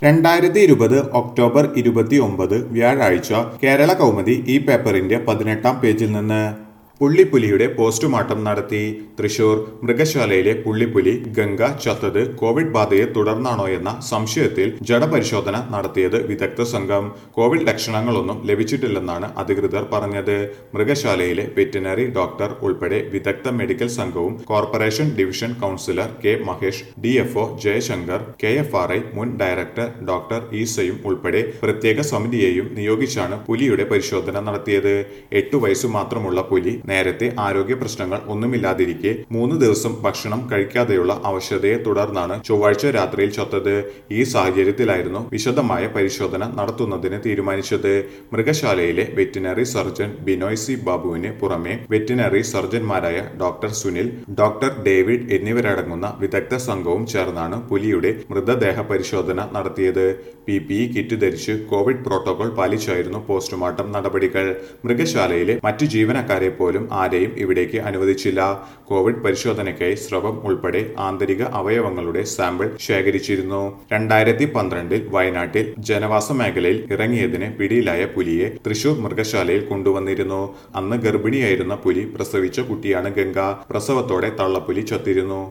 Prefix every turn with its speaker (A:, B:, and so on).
A: രണ്ടായിരത്തി ഇരുപത് ഒക്ടോബർ ഇരുപത്തി ഒമ്പത് വ്യാഴാഴ്ച കേരള കൗമുദി ഈ പേപ്പറിന്റെ പതിനെട്ടാം പേജിൽ നിന്ന് പുള്ളിപ്പുലിയുടെ പോസ്റ്റ്മോർട്ടം നടത്തി തൃശൂർ മൃഗശാലയിലെ പുള്ളിപ്പുലി ഗംഗ ചത്തത് കോവിഡ് ബാധയെ തുടർന്നാണോ എന്ന സംശയത്തിൽ ജഡപരിശോധന നടത്തിയത് വിദഗ്ധ സംഘം കോവിഡ് ലക്ഷണങ്ങളൊന്നും ലഭിച്ചിട്ടില്ലെന്നാണ് അധികൃതർ പറഞ്ഞത് മൃഗശാലയിലെ വെറ്റിനറി ഡോക്ടർ ഉൾപ്പെടെ വിദഗ്ധ മെഡിക്കൽ സംഘവും corporation division councillor K Mahesh D F Jayashankar K F R I മുൻ ഡയറക്ടർ ഡോക്ടർ ഈസയും ഉൾപ്പെടെ പ്രത്യേക സമിതിയെയും നിയോഗിച്ചാണ് പുലിയുടെ പരിശോധന നടത്തിയത് എട്ടു വയസ്സു മാത്രമുള്ള പുലി നേരത്തെ ആരോഗ്യ പ്രശ്നങ്ങൾ ഒന്നുമില്ലാതിരിക്കെ മൂന്ന് ദിവസം ഭക്ഷണം കഴിക്കാതെയുള്ള അവശതയെ തുടർന്നാണ് ചൊവ്വാഴ്ച രാത്രിയിൽ ചത്തത് ഈ സാഹചര്യത്തിലായിരുന്നു വിശദമായ പരിശോധന നടത്തുന്നതിന് തീരുമാനിച്ചത് മൃഗശാലയിലെ വെറ്റിനറി സർജൻ ബിനോയ് സി ബാബുവിന് പുറമെ വെറ്റിനറി സർജൻമാരായ ഡോക്ടർ സുനിൽ ഡോക്ടർ ഡേവിഡ് എന്നിവരടങ്ങുന്ന വിദഗ്ധ സംഘവും ചേർന്നാണ് പുലിയുടെ മൃതദേഹ പരിശോധന നടത്തിയത് പി പി ഇ കിറ്റ് ധരിച്ച് കോവിഡ് പ്രോട്ടോകോൾ പാലിച്ചായിരുന്നു പോസ്റ്റ്മോർട്ടം നടപടികൾ മൃഗശാലയിലെ മറ്റു ജീവനക്കാരെ പോലും ആരെയും ഇവിടേക്ക് അനുവദിച്ചില്ല കോവിഡ് പരിശോധനയ്ക്കായി സ്രവം ഉൾപ്പെടെ ആന്തരിക അവയവങ്ങളുടെ സാമ്പിൾ ശേഖരിച്ചിരുന്നു രണ്ടായിരത്തി പന്ത്രണ്ടിൽ വയനാട്ടിൽ ജനവാസ മേഖലയിൽ ഇറങ്ങിയതിന് പിടിയിലായ പുലിയെ തൃശൂർ മൃഗശാലയിൽ കൊണ്ടുവന്നിരുന്നു അന്ന് ഗർഭിണിയായിരുന്ന പുലി പ്രസവിച്ച കുട്ടിയാണ് ഗംഗ പ്രസവത്തോടെ തള്ളപ്പുലി ചത്തിരുന്നു